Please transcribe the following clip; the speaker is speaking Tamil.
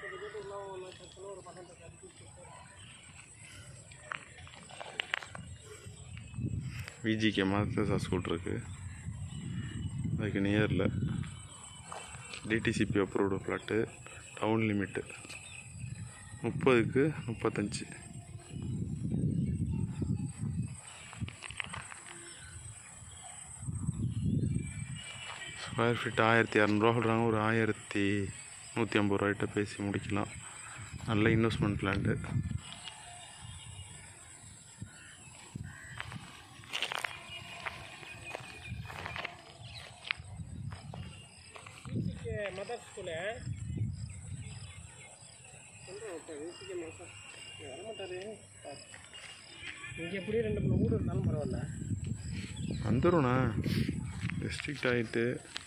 விஜிகே மாஸ்டர்ஸா ஸ்கூல் இருக்கு அதுக்கு நியரில் DTCP approved flat town limit முப்பதுக்கு முப்பத்தஞ்சு ஸ்கொயர் ஃபீட் ஆயிரத்தி இரநூறுவா சொல்கிறாங்க ஒரு ஆயிரத்தி நூற்றி ஐம்பது ரூபாய்கிட்ட பேசி முடிக்கலாம் நல்ல இன்வெஸ்ட்மெண்ட் லேண்டு மதர் ஸ்கூலு சொல்கிறேன் வீட்டுக்கு மாதம் வரமாட்டாரு இங்கே எப்படி ரெண்டு மூணு வீடு இருந்தாலும் பரவாயில்ல வந்துடும்ண்ணா டிஸ்ட்ரிக்ட் ஆகிட்டு